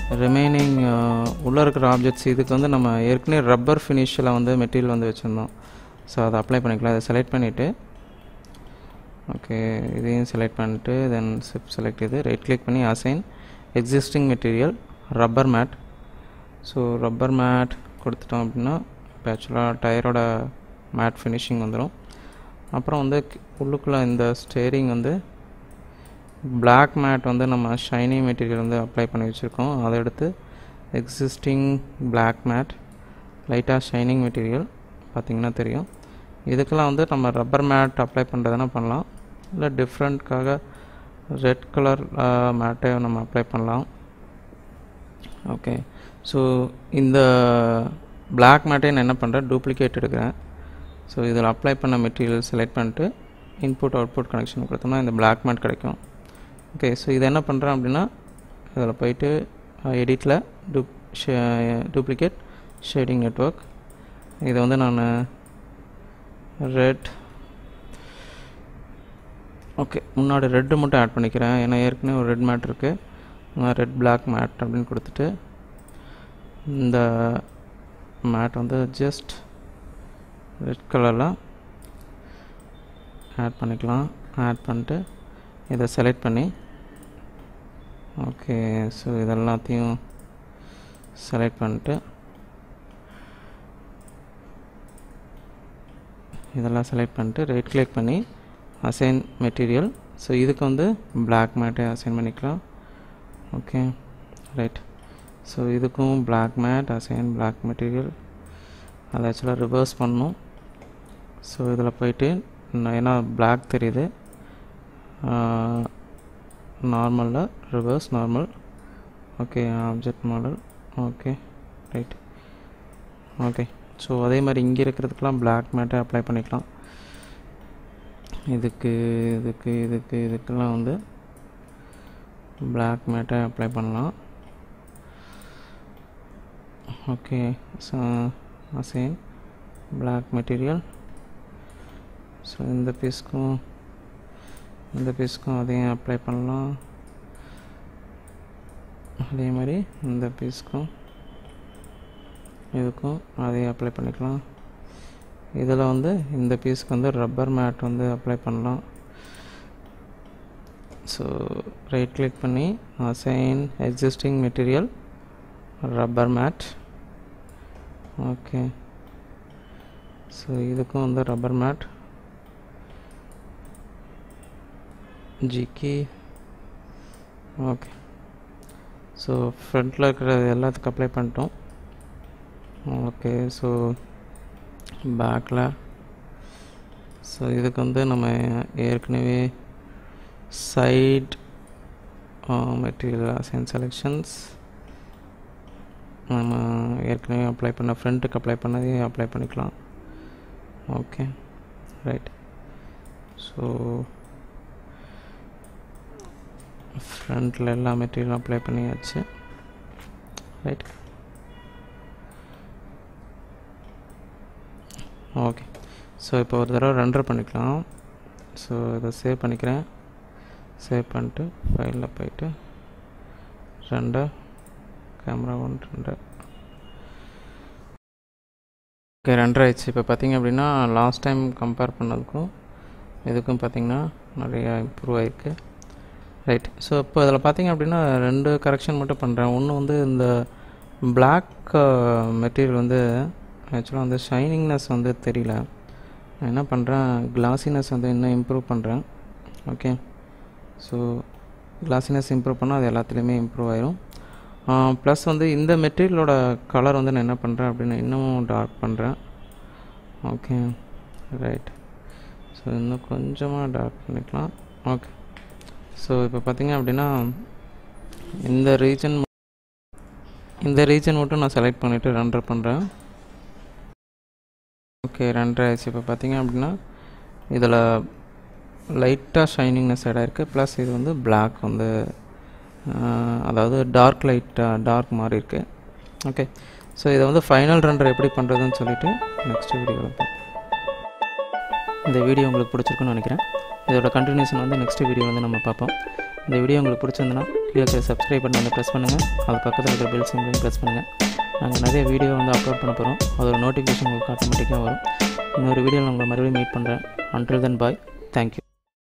remaining உள்ளே இருக்கிற objects இதுக்கு வந்து நம்ம ஏற்கனவே ரப்பர் ஃபினிஷில் வந்து மெட்டீரியல் வந்து வச்சுருந்தோம் ஸோ அதை அப்ளை பண்ணிக்கலாம் அதை செலக்ட் பண்ணிவிட்டு ஓகே இதையும் செலக்ட் பண்ணிட்டு தென் சிப் செலக்ட் இது ரைட் கிளிக் பண்ணி assign existing material rubber matte so rubber matte கொடுத்துட்டோம் அப்படின்னா இப்போ ஆக்சுவலாக டயரோட மேட் ஃபினிஷிங் வந்துடும் அப்புறம் வந்து உள்ளுக்குள்ளே இந்த ஸ்டேரிங் வந்து பிளாக் மேட் வந்து நம்ம ஷைனி மெட்டீரியல் வந்து அப்ளை பண்ணி வச்சுருக்கோம் அதை எடுத்து எக்ஸிஸ்டிங் பிளாக் மேட் லைட்டாக ஷைனிங் மெட்டீரியல் பார்த்திங்கன்னா தெரியும் இதுக்கெல்லாம் வந்து நம்ம ரப்பர் மேட் அப்ளை பண்ணுறதுனா பண்ணலாம் இல்லை டிஃப்ரெண்ட்காக ரெட் கலர் மேட்டை நம்ம அப்ளை பண்ணலாம் ஓகே ஸோ இந்த பிளாக் மேட்டை நான் என்ன பண்ணுறேன் டூப்ளிகேட் எடுக்கிறேன் ஸோ இதில் அப்ளை பண்ண மெட்டீரியல் செலக்ட் பண்ணிட்டு இன்புட் அவுட்புட் கனெக்ஷன் கொடுத்தோம்னா இந்த பிளாக் மேட் கிடைக்கும் ஓகே ஸோ இதை என்ன பண்ணுறேன் அப்படின்னா இதில் போயிட்டு எடிட்டில் டூப் டூப்ளிகேட் ஷேடிங் நெட்ஒர்க் இதை வந்து நான் ரெட் ஓகே முன்னாடி ரெட்டு மட்டும் ஆட் பண்ணிக்கிறேன் ஏன்னா ஏற்கனவே ஒரு ரெட் மேட் இருக்குது நான் ரெட் பிளாக் மேட் அப்படின்னு கொடுத்துட்டு இந்த மேட் வந்து ஜஸ்ட் ரெட் கலரில் ஆட் பண்ணிக்கலாம் ஆட் பண்ணிட்டு இதை செலக்ட் பண்ணி ஓகே ஸோ இதெல்லாத்தையும் செலக்ட் பண்ணிட்டு இதெல்லாம் செலக்ட் பண்ணிட்டு ரைட் கிளிக் பண்ணி அசைன் மெட்டீரியல் ஸோ இதுக்கு வந்து பிளாக் மேட்டை அசைன் பண்ணிக்கலாம் ஓகே ரைட் ஸோ இதுக்கும் black matte assign black material அதை ஆக்சுவலாக ரிவர்ஸ் பண்ணணும் ஸோ இதில் போயிட்டு ஏன்னா பிளாக் தெரியுது நார்மலில் reverse normal okay object model okay right okay so அதே மாதிரி இங்கே இருக்கிறதுக்கெலாம் பிளாக் மேட்டை அப்ளை பண்ணிக்கலாம் இதுக்கு இதுக்கு இதுக்கு இதுக்கெல்லாம் வந்து பிளாக் மேட்டை அப்ளை பண்ணலாம் okay so assign black material so இந்த பீஸ்க்கும் இந்த பீஸ்க்கும் அதையும் அப்ளை பண்ணலாம் அதே மாதிரி இந்த பீஸ்க்கும் இதுக்கும் அதையும் அப்ளை பண்ணிக்கலாம் இதில் வந்து இந்த பீஸ்க்கு வந்து ரப்பர் மேட் வந்து அப்ளை பண்ணலாம் ஸோ ரைட் கிளிக் பண்ணி assign existing material rubber matte okay so இதுக்கும் வந்து ரப்பர் மேட் ஜிக்கி ஓகே ஸோ ஃப்ரண்ட்டில் இருக்கிற எல்லாத்துக்கும் அப்ளை பண்ணிட்டோம் ஓகே ஸோ பேக்கில் ஸோ இதுக்கு வந்து நம்ம ஏற்கனவே சைட் மெட்டீரியல் அசைன் செலெக்ஷன்ஸ் நம்ம ஏற்கனவே அப்ளை பண்ண ஃப்ரண்ட்டுக்கு அப்ளை பண்ணதையும் அப்ளை பண்ணிக்கலாம் ஓகே ரைட் ஸோ ஃப்ரண்ட்டில் எல்லா மெட்டீரியலும் அப்ளை பண்ணியாச்சு ரைட் ஓகே ஸோ இப்போ ஒரு தடவை ரெண்டர் பண்ணிக்கலாம் ஸோ இதை சேவ் பண்ணிக்கிறேன் சேவ் பண்ணிட்டு ஃபைலில் போயிட்டு ரெண்டு கேமரா ஒன் ரெண்டு ஓகே ரெண்டரை ஆயிடுச்சு இப்போ பார்த்தீங்க அப்படின்னா லாஸ்ட் டைம் கம்பேர் பண்ணதுக்கும் இதுக்கும் பார்த்தீங்கன்னா நிறையா இம்ப்ரூவ் ஆகிருக்கு ரைட் ஸோ இப்போ இதில் பார்த்தீங்க அப்படின்னா ரெண்டு கரெக்ஷன் மட்டும் பண்ணுறேன் ஒன்று வந்து இந்த பிளாக் மெட்டீரியல் வந்து ஆக்சுவலாக வந்து ஷைனிங்னஸ் வந்து தெரியல நான் என்ன பண்ணுறேன் கிளாசினஸ் வந்து இன்னும் இம்ப்ரூவ் பண்ணுறேன் ஓகே ஸோ கிளாசினஸ் இம்ப்ரூவ் பண்ணால் அது எல்லாத்துலேயுமே இம்ப்ரூவ் ஆயிரும் ப்ளஸ் வந்து இந்த மெட்டீரியலோட கலர் வந்து நான் என்ன பண்ணுறேன் அப்படின்னு இன்னமும் டார்க் பண்ணுறேன் ஓகே ரைட் ஸோ இன்னும் கொஞ்சமாக டார்க் பண்ணிக்கலாம் ஓகே ஸோ இப்போ பார்த்தீங்க அப்படின்னா இந்த ரீஜன் இந்த ரீஜன் மட்டும் நான் செலக்ட் பண்ணிவிட்டு ரெண்டர் பண்ணுறேன் ஓகே ரெண்டரை ஆயிடுச்சு இப்போ பார்த்தீங்க அப்படின்னா இதில் லைட்டாக ஷைனிங்னஸ் ஆட் இருக்குது ப்ளஸ் இது வந்து பிளாக் வந்து அதாவது டார்க் லைட்டாக டார்க் மாதிரி இருக்குது ஓகே ஸோ இதை வந்து ஃபைனல் ரெண்டர் எப்படி பண்ணுறதுன்னு சொல்லிவிட்டு நெக்ஸ்ட் வீடியோவில் பார்ப்போம் இந்த வீடியோ உங்களுக்கு பிடிச்சிருக்குன்னு நினைக்கிறேன் இதோட கண்டினியூஷன் வந்து நெக்ஸ்ட் வீடியோ வந்து நம்ம பார்ப்போம் இந்த வீடியோ உங்களுக்கு பிடிச்சிருந்துன்னா கீழே இருக்கிற சப்ஸ்கிரைப் பண்ணி வந்து ப்ரெஸ் பண்ணுங்கள் அது பக்கத்தில் இருக்கிற பெல் சிம்பிளையும் ப்ரெஸ் பண்ணுங்கள் நாங்கள் நிறைய வீடியோ வந்து அப்லோட் பண்ண போகிறோம் அதோட நோட்டிஃபிகேஷன் உங்களுக்கு ஆட்டோமேட்டிக்காக வரும் இன்னொரு வீடியோவில் உங்களை மறுபடியும் மீட் பண்ணுறேன் அன்டில் தென் பாய் தேங்க்யூ